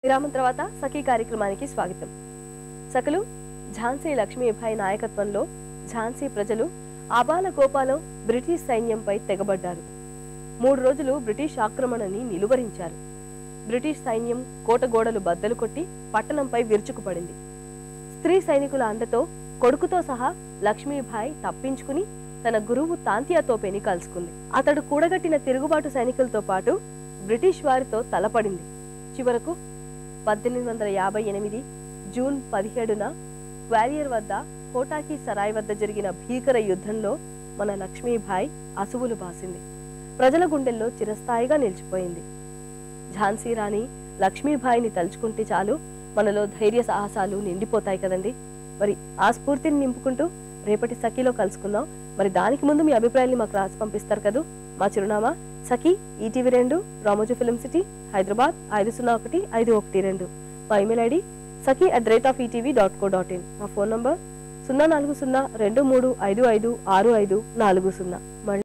విరామం తర్వాత సఖీ కార్యక్రమానికి స్వాగతం సకలు ఝాన్సీ లక్ష్మీభాయ్ నాయకత్వంలో ఝాన్సీ ప్రజలు ఆబాల గోపాలం బ్రిటిష్ సైన్యంపై తెగబడ్డారు మూడు రోజులు బ్రిటిష్ ఆక్రమణని నిలువరించారు బ్రిటిష్ సైన్యం కోట గోడలు బద్దలు కొట్టి పట్టణంపై విరుచుకుపడింది స్త్రీ సైనికుల అండతో కొడుకుతో సహా లక్ష్మీభాయ్ తప్పించుకుని తన గురువు తాంతియా తోపేని కలుసుకుంది అతడు కూడగట్టిన తిరుగుబాటు సైనికులతో పాటు బ్రిటిష్ వారితో తలపడింది చివరకు పద్దెనిమిది వందల యాభై ఎనిమిది జూన్ పదిహేడున గ్వాలియర్ వద్ద కోటాకి సరాయ్ వద్ద జరిగిన భీకర యుద్ధంలో మన లక్ష్మీభాయ్ అసువులు బాసింది ప్రజల గుండెల్లో చిరస్థాయిగా నిలిచిపోయింది ఝాన్సీ రాణి లక్ష్మీభాయిని తలుచుకుంటే చాలు మనలో ధైర్య సాహసాలు నిండిపోతాయి కదండి మరి ఆ స్ఫూర్తిని నింపుకుంటూ రేపటి సఖీలో కలుసుకుందాం మరి దానికి ముందు మీ అభిప్రాయాన్ని మాకు రాసి పంపిస్తారు కదూ మా చిరునామా సఖీ ఈటీవీ రెండు రామోజీ ఫిలిం సిటీ హైదరాబాద్ ఐదు సున్నా ఒకటి ఐదు ఒకటి రెండు మా email ID Sakhi at the rate of ETV dot co dot in మా ఫోన్ నంబర్ సున్నా నాలుగు సున్నా రెండు మూడు ఐదు ఐదు ఆరు ఐదు నాలుగు సున్నా మళ్ళీ